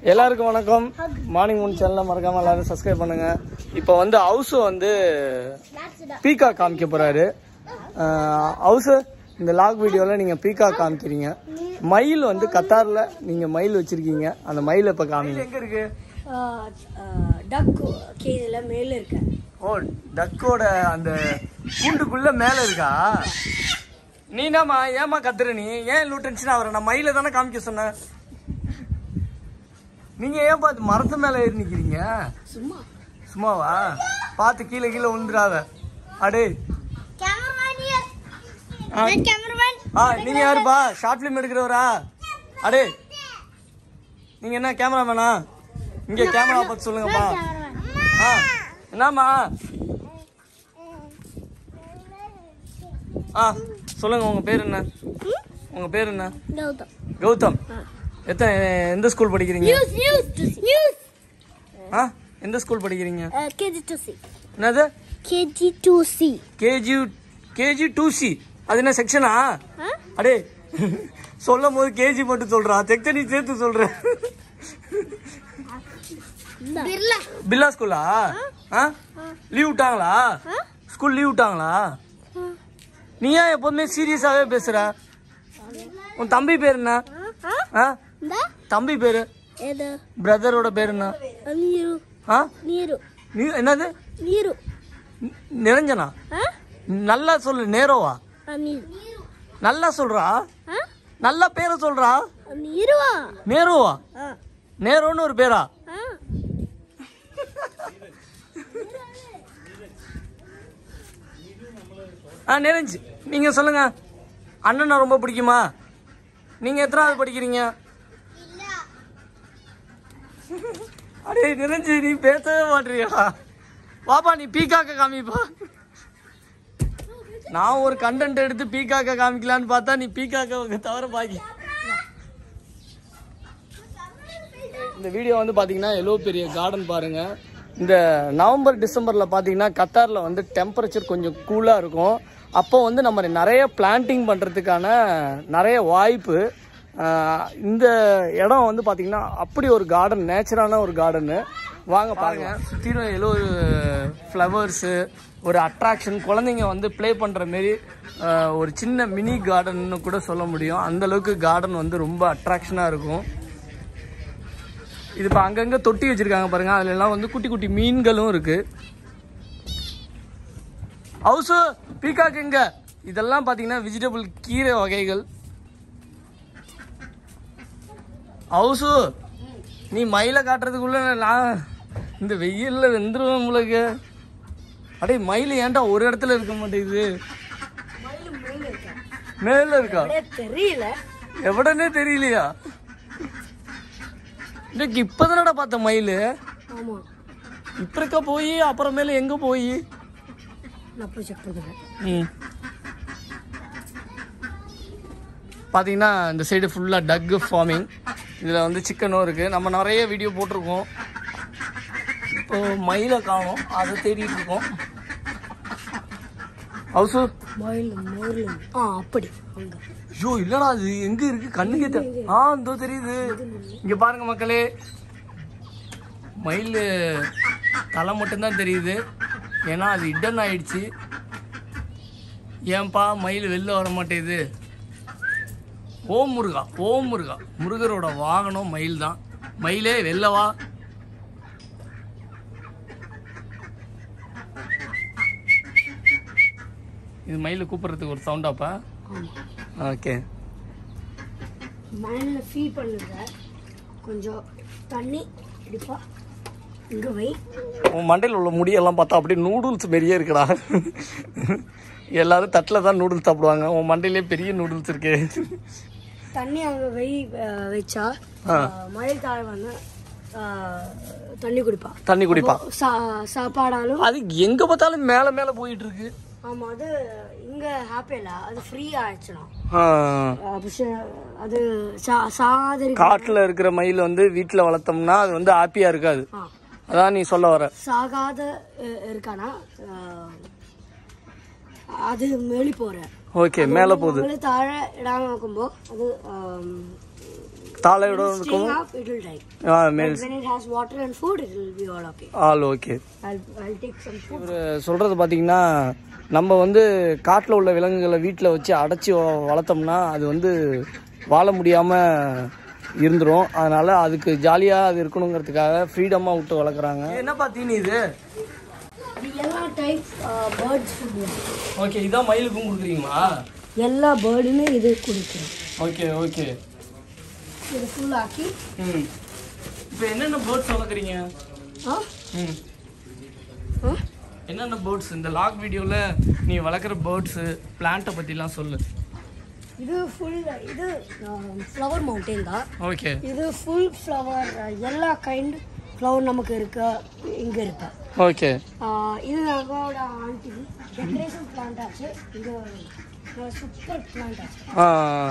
எல்லாருக்கும் வணக்கம் மார்னிங் மூணு சேனலை மறக்காம எல்லாரும் சப்ஸ்கிரைப் பண்ணுங்க இப்போ வந்து ஹவுஸ் வந்து பீகா காமிக்க போறாரு ஹவுஸ் இந்த லாக் வீடியோவில் நீங்கள் பீகா காமிக்கிறீங்க மயில் வந்து கத்தாரில் நீங்கள் மயில் வச்சிருக்கீங்க அந்த மயில் இப்போ காமிங்க எங்கே இருக்கு டக் கேஜில் மேலே இருக்கு ஓ டக்கோட அந்த கூண்டுக்குள்ள மேலே இருக்கா நீ என்னம்மா ஏமா கத்துற நீ ஏன் இவ்வளோ டென்ஷன் ஆகிற நான் மயில தானே காமிக்க சொன்னேன் நீங்க ஏன் பார்த்து மரத்து மேல ஏறி நிக்கிறீங்க சும்மா சும்மாவா பார்த்து கீழே கீழே விழுந்துடாத அடே ஆ. ஆ நீங்க யாருப்பா ஷார்ட் ஃபிலிம் எடுக்கிறவரா அடே நீங்க என்ன கேமராமேனா இங்க கேமரா பார்த்து சொல்லுங்கப்பா ஆ என்னம்மா ஆ சொல்லுங்க உங்க பேர் என்ன உங்க பேர் என்ன கௌதம் கௌதம் எத்தனை எந்த ஸ்கூல் படிக்கிறீங்க நியூஸ் நியூஸ் நியூஸ் ஆ எந்த ஸ்கூல் படிக்கிறீங்க கேஜி டூ சி என்னது KG two C KG KG two C அது என்ன செக்ஷனா அடே சொல்லும் போது கேஜி மட்டும் சொல்றா செக்ஷன் நீ சேர்த்து சொல்ற பிர்லா பில்லா ஸ்கூலா ஆ லீவ் விட்டாங்களா ஸ்கூல் லீவ் விட்டாங்களா நீ ஏன் எப்போதுமே சீரியஸாவே பேசுற உன் தம்பி பேர் என்ன ஆ இந்த தம்பி பேரு எது பிரதரோட பேர் என்ன நீரு ஆ நீரு நீ என்னது நீரு நி- நிரஞ்சனா நல்லா சொல்லு நேரோவா நீரு நல்லா சொல்றா நல்ல பேரை சொல்றா நீருவா நேருவா நேருன்னு ஒரு பேரா ஆ நிறைஞ்சு நீங்க சொல்லுங்க அண்ணனை ரொம்ப பிடிக்குமா நீங்க எத்தனாவது படிக்கிறீங்க அடே நிறைஞ்சு நீ பேசவே மாட்டியா பாப்பா நீ பீக்காக்க காமிப்பா நான் ஒரு கண்டென்ட் எடுத்து பீக்காக்க காமிக்கலான்னு பார்த்தா நீ பீக்காக்க தவிர பாக்கி இந்த வீடியோ வந்து பார்த்தீங்கன்னா எவ்வளோ பெரிய கார்டன் பாருங்க இந்த நவம்பர் டிசம்பரில் பார்த்தீங்கன்னா கத்தாரில் வந்து டெம்பரேச்சர் கொஞ்சம் கூலாக இருக்கும் அப்போ வந்து நம்ம நிறைய பிளான்டிங் பண்ணுறதுக்கான நிறைய வாய்ப்பு ஆஹ் இந்த இடம் வந்து பார்த்தீங்கன்னா அப்படி ஒரு கார்டன் நேச்சரான ஒரு கார்டனு வாங்க பாருங்க சுற்றிலும் எவ்வளோ ஃப்ளவர்ஸு ஒரு அட்ராக்ஷன் குழந்தைங்க வந்து ப்ளே பண்ணுற மாரி ஆஹ் ஒரு சின்ன மினி கார்டன்னு கூட சொல்ல முடியும் அந்த அளவுக்கு கார்டன் வந்து ரொம்ப அட்ராக்ஷனாக இருக்கும் இது இப்போ அங்கங்கே தொட்டி வச்சிருக்காங்க பாருங்க அதுல எல்லாம் வந்து குட்டி குட்டி மீன்களும் இருக்கு ஹவுஸு பீகாக் எங்க இதெல்லாம் பார்த்தீங்கன்னா வெஜிடபிள் கீரை வகைகள் ஹவுஸு நீ மயிலை காட்டுறதுக்குள்ள நான் இந்த வெயில்ல வெந்துருவேன் உங்களுக்கு அடே மயில் ஏன்டா ஒரு இடத்துல இருக்க மாட்டேங்குது மேல இருக்கா தெரியல எவடனே தெரியலையா இன்னைக்கு இப்பதானடா பார்த்த மயில் ஆமா இப்ப இருக்க போய் அப்புறமேல எங்க போய் நான் போய் செக் பண்ணுறேன் ம் பார்த்தீங்கன்னா இந்த சைடு ஃபுல்லாக டக் ஃபார்மிங் இதில் வந்து சிக்கனும் இருக்குது நம்ம நிறைய வீடியோ போட்டிருக்கோம் இப்போ மயிலை காணோம் அதை தேடிட்டு இருக்கோம் ஹவுஸு மயில் மயில் ஆ அப்படி அங்க ஐயோ இல்லடா அது எங்க இருக்கு கண்ணுக்கே தெ- ஆ இதோ தெரியுது இங்க பாருங்க மக்களே மயில் தலை மட்டும்தான் தெரியுது ஏன்னா அது இடன் ஆயிடுச்சு ஏன்பா மயில் வெளில வர மாட்டேங்குது ஓம் முருகா ஓம் முருகா முருகரோட வாகனம் மயில் தான் மயிலே வெளில வா இது மயில் கூப்பிடுறதுக்கு ஒரு சவுண்டாப்பா ஆமா ஓகே மயிலில் ஃபீட் பண்ணுங்க கொஞ்சம் தண்ணி இடிப்பா இங்கே வை உன் மண்டையில் உள்ள முடியெல்லாம் பார்த்தா அப்படியே நூடுல்ஸ் பெரிய இருக்குடா எல்லாரும் தட்டில் தான் நூடுல்ஸ் சாப்பிடுவாங்க உன் மண்டையிலே பெரிய நூடுல்ஸ் இருக்கு தண்ணி அங்கே வை அஹ், வச்சா ஆ. அஹ், மயில் தாழ் வந்து அஹ், தண்ணி குடிப்பா தண்ணி குடிப்பா சா சாப்பாடாலும் அது எங்க பார்த்தாலும் மேல மேல போயிட்டு இருக்கு ஆமாம் அது இங்கே ஹாப்பியில் அது ஃப்ரீ ஆயிடுச்சுனா ஆ, அப்போ ச- அது சா சாதரி காட்டுல இருக்கிற மயில் வந்து வீட்டுல வளர்த்தோம்னா அது வந்து ஹாப்பியா இருக்காது ஆ அதான் நீ சொல்ல வர சாகாத அஹ், இருக்கானா அஹ், அது மேலி போகிற ஓகே மேல போகுது தாழ இடாம வைக்கும்போது அது ஆம், தாளையோட இருக்கும் Staying up, it will die. Ah But மேல் when it has water and food, it will be all okay. All okay I'll, I'll take some food. இவர் சொல்கிறது பார்த்தீங்கன்னா நம்ம வந்து காட்டில் உள்ள விலங்குகளை வீட்டில் வச்சு அடைச்சி வ- வளர்த்தோம்னா அது வந்து வாழ முடியாமல் இருந்துரும் அதனால அதுக்கு ஜாலியாக அது இருக்கணுங்கிறதுக்காக ஃப்ரீடமாக விட்டு வளர்க்குறாங்க என்னப்பா தீனி இது எல்லா டைப் பேர்ட்ஸ் ஃபுட் ஓகே இதான் மயிலுக்கும் கொடுக்குறீங்களா எல்லா பேர்டுமே இது கொடுக்குறோம் ஓகே ஓகே இது ஃபுல் ஆக்கி ம் இப்போ என்னென்ன பேர்ட்ஸ் வளர்க்குறீங்க ஆ ம் ஆ? என்னென்ன பேர்ட்ஸ் இந்த லாக் வீடியோவில் நீ வளர்க்குற பேர்ட்ஸு பிளான்ட்டை பற்றிலாம் சொல்லு இது ஃபுல் இது ஃப்ளவர் மவுண்டைன் தான் ஓகே இது ஃபுல் ஃப்ளவர் எல்லா கைண்ட் ஃப்ளவர் நமக்கு இருக்கு இங்கே இருக்கு ஓகே ஆஹ் இது நம்மளோட ஆண்டி டெக்கரேஷன் பிளான்ட் ஆச்சு இது சூப்பர் பிளான்ட் ஆச்சு ஆ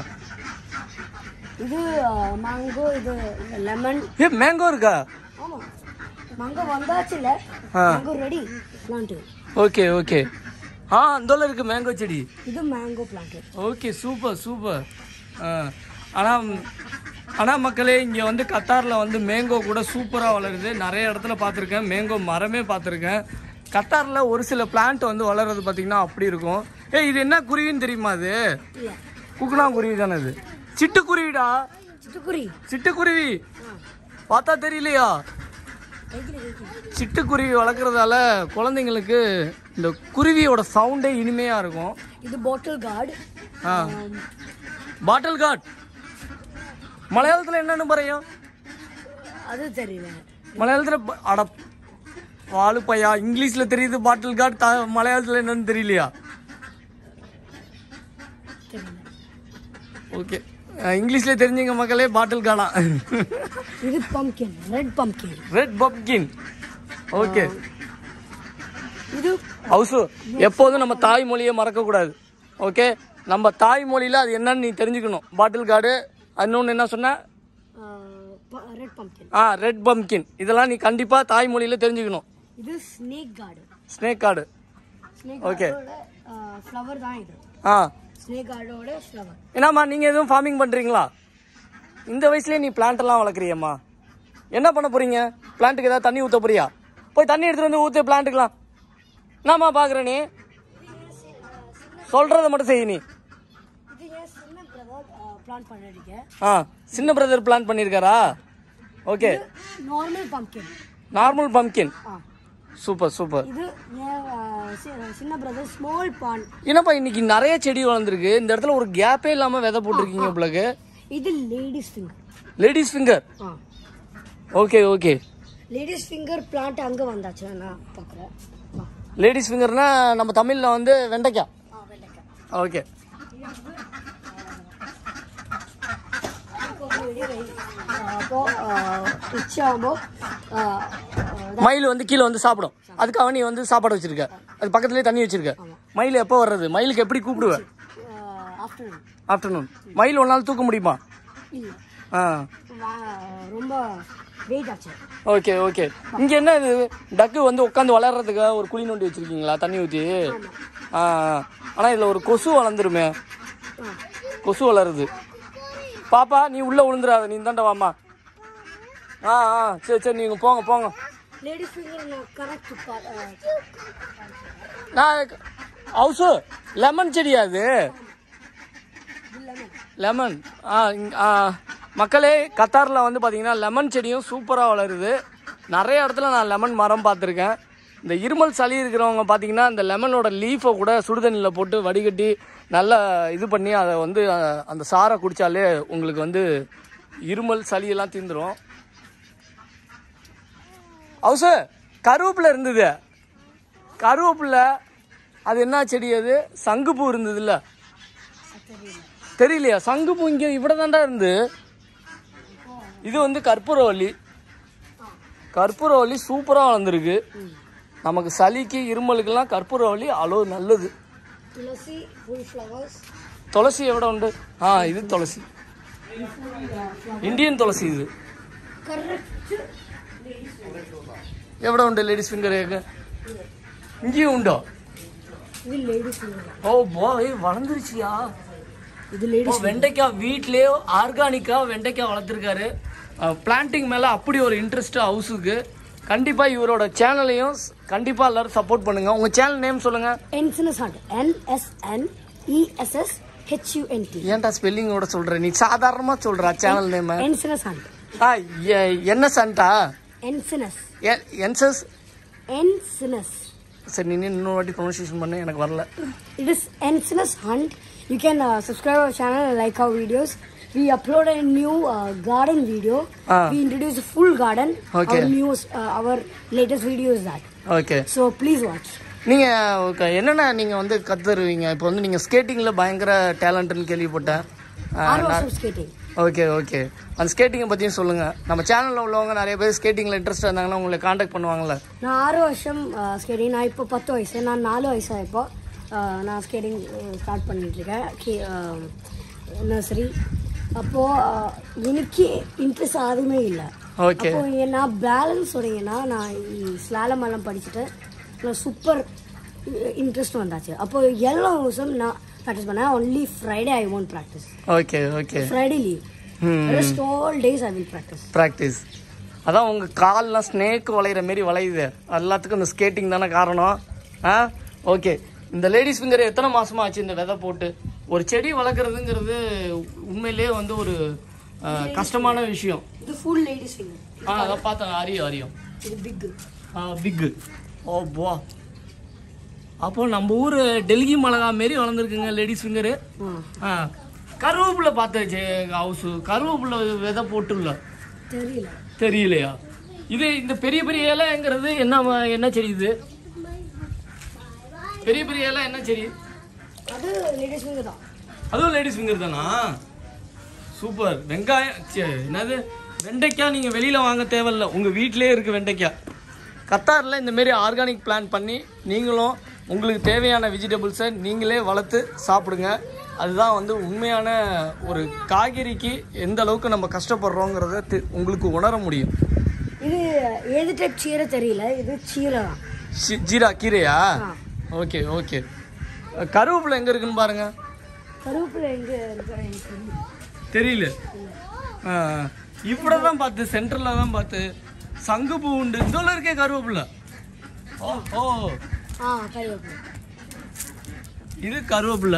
இது மேங்கோ இது லெமன் ஏ மேங்கோ இருக்கா ஆமாம் மேங்கோ வந்தாச்சு இல்லை ஆ. Mango ready plant okay okay ஆ அந்தோல இருக்கு மேங்கோ செடி இது mango plant okay super super ஆ ஆனால் ஆனால் மக்களே இங்கே வந்து கத்தாரில் வந்து மேங்கோ கூட சூப்பராக வளருது நிறைய இடத்துல பார்த்துருக்கேன் மேங்கோ மரமே பார்த்துருக்கேன் கத்தாரில் ஒரு சில பிளான்ட் வந்து வளர்றது பார்த்தீங்கன்னா அப்படி இருக்கும் ஏய் இது என்ன குருவின்னு தெரியுமா அது இல்லை குக்குனா குருவி தானே இது சிட்டுக்குருவிடா சிட்டுக்குருவி சிட்டுக்குருவி பார்த்தா தெரியலையா கைக்கில் கைக்கில் சிட்டுக்குருவி வளர்க்குறதால குழந்தைங்களுக்கு இந்த குருவியோட சவுண்டே இனிமையாக இருக்கும் இது பாட்டில் கார்டு ஆ பாட்டில் காட் மலையாளத்தில் என்னன்னு பறையும் அது தெரியல மலையாளத்தில் அட வாழு பையா இங்கிலீஷில் தெரியுது பாட்டில் காட் த மலையாளத்தில் என்னன்னு தெரியலையா தெரியல ஓகே இங்கிலீஷில் தெரிஞ்சவங்க மக்களே பாட்டில் காடா இது pumpkin red pumpkin red pumpkin okay இது ஹவுசு எப்போதும் நம்ம தாய்மொழியை மறக்கக்கூடாது ஓகே நம்ம தாய்மொழியில் அது என்னன்னு நீ தெரிஞ்சுக்கணும் பாட்டில் கார்டு இன்னொன்று என்ன சொன்ன red pumpkin ah red pumpkin இதெல்லாம் நீ கண்டிப்பாக தாய்மொழியில் தெரிஞ்சுக்கணும் இது snake card snake card snake Okay. கார்டோட ஃப்ளவர் தான் இது ஆ ஸ்னேக் கார்டோட ஃப்ளவர் என்னம்மா நீங்கள் எதுவும் ஃபார்மிங் பண்ணுறீங்களா இந்த வயசுலேயே நீ plant எல்லாம் வளர்க்குறியம்மா என்ன பண்ண போறீங்க பிளான்ட்டுக்கு ஏதாவது தண்ணி ஊற்ற போறியா போய் தண்ணி எடுத்துகிட்டு வந்து ஊற்று பிளான்ட்டுக்கலாம் என்னம்மா பார்க்குற நீ சொல்கிறத மட்டும் செய் நீ இது ஏன் சின்ன பிரதர் பிளான் பண்ணிருக்கேன் ஆ சின்ன பிரதர் பிளான் பண்ணியிருக்காரா okay normal pumpkin normal pumpkin ஆ சூப்பர் சூப்பர் இது ஏன் ஆ, சி- சின்ன பிரதர் ஸ்மால் பான் என்னப்பா இன்னைக்கு நிறைய செடி வளர்ந்துருக்கு இந்த இடத்துல ஒரு கேப்பே இல்லாமல் விதை போட்டிருக்கீங்க உங்களுக்கு இது லேடிஸ் ஃபிங்கர் லேடிஸ் ஃபிங்கர் ஆ okay okay ladies finger plant அங்கே வந்தாச்சு நான் பார்க்குறேன் ஆ லேடிஸ் ஃபிங்கர்னா நம்ம தமிழில் வந்து வெண்டைக்காய் ஆ வெள்ளைக்காய் ஓகே அப்போ உச்சாகுമ്പോൾ மயில் வந்து கீழே வந்து சாப்பிடும் அதுக்காக நீ வந்து சாப்பாடு வச்சிருக்க அது பக்கத்துலேயே தண்ணி வச்சிருக்க மயில் எப்போ வர்றது மயிலுக்கு எப்படி கூப்பிடுவ ஆஃப்டர்நூன் ஆஃப்டர்நூன் மயில் ஒரு நாள் தூக்க முடியுமா இல்லை ஆ ரொம்ப வெயிட் ஆச்சு ஓகே ஓகே இங்கே என்ன இது டக்கு வந்து உட்காந்து வளர்றதுக்கு ஒரு குழி நோண்டி வச்சிருக்கீங்களா தண்ணி ஊற்றி ஆ ஆனால் இதில் ஒரு கொசு வளர்ந்துருமே ஆ கொசு வளருது பாப்பா நீ உள்ளே விழுந்துடாத நீ தாண்டா வாமா ஆ ஆ சரி சரி நீங்கள் போங்க போங்க லேடிஸ் ஃபிங்கர் நான் கரெக்ட் நான் ஹவுஸு லெமன் செடியா அது லெமன் ஆ இங்க- ஆ மக்களே கத்தாரில் வந்து பார்த்தீங்கன்னா லெமன் செடியும் சூப்பராக வளருது நிறைய இடத்துல நான் லெமன் மரம் பார்த்துருக்கேன் இந்த இருமல் சளி இருக்கிறவங்க பார்த்தீங்கன்னா இந்த லெமனோட லீஃபை கூட சுடுதண்ணியில் போட்டு வடிகட்டி நல்லா இது பண்ணி அதை வந்து அஹ், அந்த சாரை குடித்தாலே உங்களுக்கு வந்து இருமல் சளியெல்லாம் தீந்துரும் ஹவுஸு கருவேப்பிலை இருந்தது கருவேப்பிலை அது என்ன செடி அது சங்குப்பூ இருந்ததுல்ல தெரியலையா சங்குப்பூ இங்கே இவ்வளோ தாண்டா இருந்து இது வந்து கற்பூரவள்ளி கற்பூரவள்ளி சூப்பராக வளர்ந்துருக்கு நமக்கு சளிக்கு இருமலுக்கெல்லாம் கற்பூரவள்ளி அவ்வளோ நல்லது துளசி ஃபுல் ஃப்ளவர்ஸ் துளசி எவ்வளோ உண்டு ஆ இது துளசி இந்தியன் துளசி இது கரெக்ட் எவ்வளோ உண்டு லேடிஸ் ஃபிங்கர் இங்கேயும் உண்டோ இது லேடிஸ் ஃபிங்கர் ஓ போய் வளர்ந்துருச்சியா இது லேடிஸ் வெண்டைக்காய் வீட்லயே ஆர்கானிக்கா வெண்டைக்காய் வளர்த்துருக்காரு பிளான்டிங் மேல அப்படி ஒரு இன்ட்ரெஸ்ட் ஹவுஸுக்கு கண்டிப்பா இவரோட சேனலையும் கண்டிப்பா எல்லாரும் சப்போர்ட் பண்ணுங்க உங்க சேனல் நேம் சொல்லுங்க என்சினஸ் ஹண்ட் என்எஸ்என் இஎஸ்எஸ் ஹெச்யூஎன்டி ஏன்டா ஸ்பெல்லிங்கோட சொல்ற நீ சாதாரணமா சொல்றா சேனல் நேம் என்சினஸ் ஹண்ட் என்ன சண்டா என்சினஸ் என்சஸ் என்சினஸ் சரி நீ இன்னொரு வாட்டி ப்ரொனன்சியேஷன் பண்ணு எனக்கு வரல It is Ensinus Hunt. You can uh, subscribe our channel and like our videos. We upload a new uh, garden video. Ah. We introduce a full garden. Okay. Our newest, uh, our latest video is that. Okay So please watch. நீங்க okay, என்னென்ன நீங்க வந்து கத்துருவீங்க இப்போ வந்து நீங்க ஸ்கேட்டிங்ல பயங்கர டேலண்ட்னு கேள்விப்பட்டேன் Arrow skating. Okay okay அந்த ஸ்கேட்டிங்கை பற்றியும் சொல்லுங்க நம்ம சேனலில் உள்ளவங்க நிறைய பேர் ஸ்கேட்டிங்கில் இன்ட்ரெஸ்ட் இருந்தாங்கன்னா உங்களை காண்டாக்ட் பண்ணுவாங்கல்ல நான் ஆறு வருஷம் ஸ்கேட்டிங் நான் இப்போ பத்து வயசு நான் நாலு வயசா இப்போ uh, நான் ஸ்கேட்டிங் ஸ்டார்ட் பண்ணிட்டு இருக்கேன் நர்சரி அப்போ uh, எனக்கு இன்ட்ரெஸ்ட் யாருமே இல்லை ஓகே அப்போ இங்க நான் பேலன்ஸ் சொன்னீங்கன்னா நான் ஸ்லாலம் எல்லாம் படிச்சுட்டு நான் சூப்பர் இன்ட்ரெஸ்ட் வந்தாச்சு அப்போ எல்லா வருஷம் நான் ப்ராக்டிஸ் பண்ணேன் only Friday I won't practice okay okay Friday leave hmm rest all days I will practice practice அதான் உங்கள் கால்லாம் ஸ்னேக் வளையிற மாரி வளையுது எல்லாத்துக்கும் இந்த ஸ்கேட்டிங் தானே காரணம் ஆ ஓகே இந்த லேடிஸ் ஃபிங்கர் எத்தனை மாசமா ஆச்சு இந்த விதை போட்டு ஒரு செடி வளர்க்குறதுங்கிறது உண்மையிலேயே வந்து ஒரு ஆ, கஷ்டமான விஷயம் இது ஃபுல் லேடிஸ் ஃபிங்கர் ஆ அதான் பார்த்தேன் அறியும் அறியும் இது பிக் பிக்கு ஓ போ அப்போ நம்ம ஊர் டெல்லி மிளகா மாரி வளர்ந்துருக்குங்க லேடிஸ் ஃபிங்கரு ஆ கருவேப்பிலை பார்த்தாச்சு ஹவுஸு கருவேப்பிலை விதை போட்டுள்ள தெரியல தெரியலையா இது இந்த பெரிய பெரிய இலைங்கிறது என்ன ம- என்ன செடி இது பெரிய பெரிய இலை என்ன செடி அது லேடிஸ் ஃபிங்கர் தான் அதுவும் லேடிஸ் ஃபிங்கர் தானா சூப்பர் வெங்காயம் ச்சே, என்னது வெண்டைக்காய் நீங்கள் வெளியில் வாங்க தேவையில்ல உங்கள் வீட்டிலே இருக்குது வெண்டைக்காய் கத்தாரில் இந்த மாரி ஆர்கானிக் பிளான் பண்ணி நீங்களும் உங்களுக்கு தேவையான வெஜிடபிள்ஸை நீங்களே வளர்த்து சாப்பிடுங்க அதுதான் வந்து உண்மையான ஒரு காய்கறிக்கு எந்த அளவுக்கு நம்ம கஷ்டப்படுறோங்கிறத தெ- உங்களுக்கு உணர முடியும் இது ஏது டைப் சீரை தெரியல இது சீரை தான் சி- ஜீரா கீரையா ஆ. ஓகே ஓகே கருவேப்பிலை எங்கே இருக்குன்னு பாருங்க கருவேப்பிலை எங்கே இருக்கிற எனக்கு தெரியல. தெரியல இப்படி தான் பார்த்து சென்டரில் தான் பார்த்து சங்குப்பூ உண்டு இந்த இருக்கே கருவேப்பிலை ஓ ஓ ஆ கருவேப்பிலை இது கருவேப்பிலை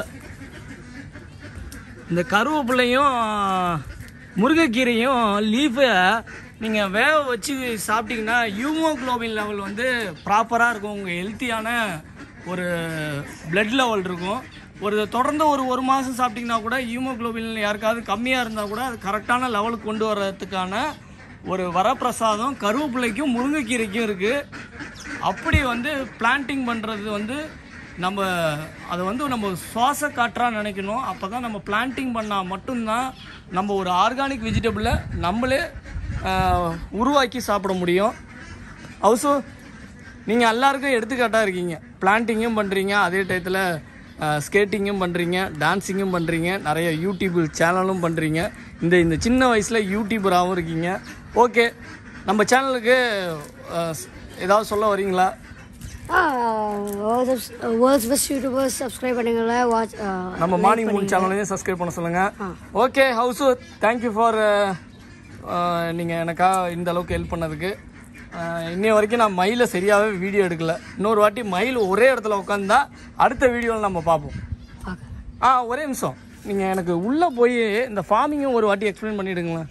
இந்த கருவேப்பிலையும் முருங்கைக்கீரையும் லீஃபை நீங்கள் வேக வச்சு சாப்பிட்டீங்கன்னா ஹியூமோக்ளோபின் லெவல் வந்து ப்ராப்பராக இருக்கும் உங்கள் ஹெல்த்தியான ஒரு blood லெவல் இருக்கும் ஒரு தொடர்ந்து ஒரு ஒரு மாதம் சாப்பிட்டீங்கன்னா கூட ஹியூமோக்ளோபின் யாருக்காவது கம்மியாக இருந்தால் கூட அது கரெக்டான லெவலுக்கு கொண்டு வர்றதுக்கான ஒரு வரப்பிரசாதம் கருவேப்பிலைக்கும் முருங்கைக்கீரைக்கும் இருக்குது அப்படி வந்து பிளான்டிங் பண்ணுறது வந்து நம்ம அதை வந்து நம்ம சுவாச காற்றா நினைக்கணும் அப்போ தான் நம்ம பிளான்டிங் பண்ணால் மட்டும்தான் நம்ம ஒரு ஆர்கானிக் வெஜிடபிளை நம்மளே ஆஹ், உருவாக்கி சாப்பிட முடியும் ஹவுஸோ நீங்கள் எல்லாருக்கும் எடுத்துக்காட்டாக இருக்கீங்க பிளான்டிங்கும் பண்ணுறீங்க அதே டயத்தில் ஸ்கேட்டிங்கும் பண்ணுறீங்க டான்ஸிங்கும் பண்ணுறீங்க நிறைய யூடியூப் சேனலும் பண்ணுறீங்க இந்த இந்த சின்ன வயசில் யூடியூபராகவும் இருக்கீங்க ஓகே நம்ம சேனலுக்கு ஏதாவது சொல்ல வரீங்களா வேர்ல்ட்ஸ் பெஸ்ட் யூடியூபர்ஸ் சப்ஸ்கிரைப் பண்ணுங்கள வாட்ச் நம்ம மார்னிங் மூன் சேனலையும் சப்ஸ்கிரைப் பண்ண சொல்லுங்க ஓகே ஹவுஸு தேங்க்யூ ஃபார் நீங்கள் எனக்காக இந்த அளவுக்கு ஹெல்ப் பண்ணதுக்கு அஹ், இன்னைய வரைக்கும் நான் மயிலை சரியாகவே வீடியோ எடுக்கல இன்னொரு வாட்டி மயில் ஒரே இடத்துல உட்காந்தா அடுத்த வீடியோவில் நம்ம பார்ப்போம் ஆ ஒரே நிமிஷம் நீங்கள் எனக்கு உள்ளே போய் இந்த ஃபார்மிங்கும் ஒரு வாட்டி எக்ஸ்பிளைன் பண்ணிவிடுங்களேன்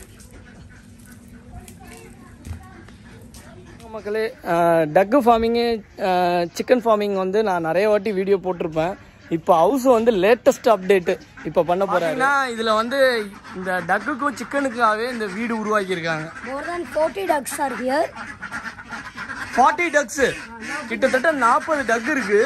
மக்களே டக்கு ஃபார்மிங்கு சிக்கன் ஃபார்மிங் வந்து நான் நிறைய வாட்டி வீடியோ போட்டிருப்பேன் இப்போ ஹவுஸ் வந்து லேட்டஸ்ட் அப்டேட்டு இப்போ பண்ண போகிறாங்கன்னா இதில் வந்து இந்த டக்குக்கும் சிக்கனுக்காகவே இந்த வீடு உருவாக்கியிருக்காங்க more then forty ducks are here forty ducks கிட்டத்தட்ட நாற்பது டக் இருக்கு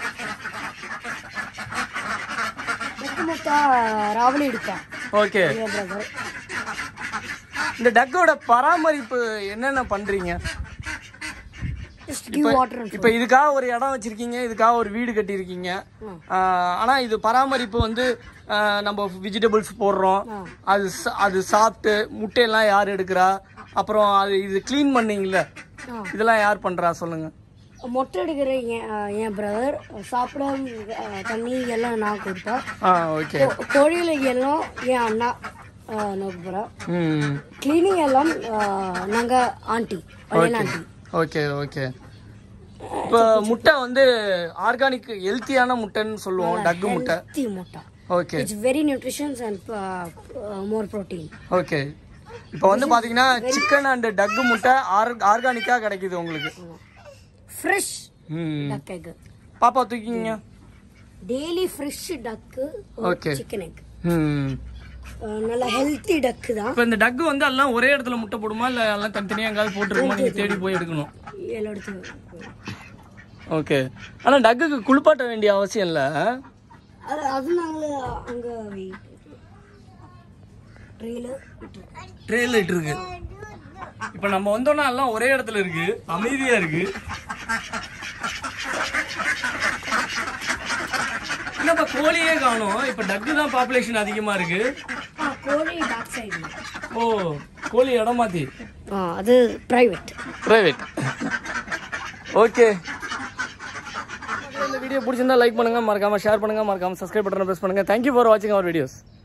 முத்துமுத்தா ராவலி எடுப்பேன் ஓகே பிரதர் இந்த டக்கோட பராமரிப்பு என்னென்ன பண்ணுறீங்க ஜஸ்ட் கிவ் வாட்டர் இப்போ இதுக்காக ஒரு இடம் வச்சிருக்கீங்க இதுக்காக ஒரு வீடு கட்டியிருக்கீங்க ஆஹ் ஆனா இது பராமரிப்பு வந்து ஆஹ் நம்ம வெஜிடபிள்ஸ் போடுறோம் அது சா- அது சாப்பிட்டு முட்டையெல்லாம் யார் எடுக்கிறா அப்புறம் அது இது க்ளீன் பண்ணீங்கல்ல ஆ. இதெல்லாம் யார் பண்றா சொல்லுங்க மொட்டை எடுக்கிற என் அஹ், என் பிரதர் சாப்பிட அஹ், தண்ணி எல்லாம் நான் கொடுப்பேன் ஆ ஓகே கோ- கோழியில எல்லாம் என் அண்ணா நோக்குறேன் ம் கிளீனிங் எல்லாம் அஹ், நாங்க ஆண்டி பழைய ஆண்டி ஓகே ஓகே இப்போ முட்டை வந்து ஆர்கானிக் ஹெல்த்தியான முட்டைன்னு சொல்லுவோம் டக்கு முட்டை தி முட்டை okay it's very nutritions and more protein okay இப்போ வந்து பாத்தீங்கன்னா சிக்கன் அண்ட் டக்கு முட்டை ஆர் ஆர்கானிக்கா கிடைக்குது உங்களுக்கு ஃப்ரெஷ் ம் டக் எக் பாப்பா தூக்கிங்க daily fresh duck Okay. Chicken egg ம் நல்ல ஹெல்த்தி டக்கு தான் இப்போ இந்த டக்கு வந்து எல்லாம் ஒரே இடத்துல முட்டை போடுமா இல்லை எல்லாம் தனித்தனியாக எங்காவது போட்டுருக்குமா நீங்கள் தேடி போய் எடுக்கணும் எல்லாம் எடுத்து ஓகே ஆனால் டக்குக்கு குளிப்பாட்ட வேண்டிய அவசியம் இல்லை அது அது நாங்கள் அங்கே ட்ரீல ட்ரெயில இருக்கு இப்போ நம்ம வந்தோம்னா எல்லாம் ஒரே இடத்துல இருக்கு அமைதியா இருக்கு என்னப்பா கோழியே காணும் இப்போ டக்கு தான் பாப்புலேஷன் அதிகமா இருக்கு ஆ கோழி பேக் சைடு ஓ கோழி இடம் மாத்தி ஆ அது ப்ரைவேட் பிரைவேட் ஓகே இந்த வீடியோ பிடிச்சிருந்தா லைக் பண்ணுங்க மறக்காம ஷேர் பண்ணுங்க மறக்காம சப்ஸ்கிரைப் பட்டனை பிரஸ் பண்ணுங்க தேங்க்யூ ஃபார் வாட்சிங் அவர் வீடியோஸ்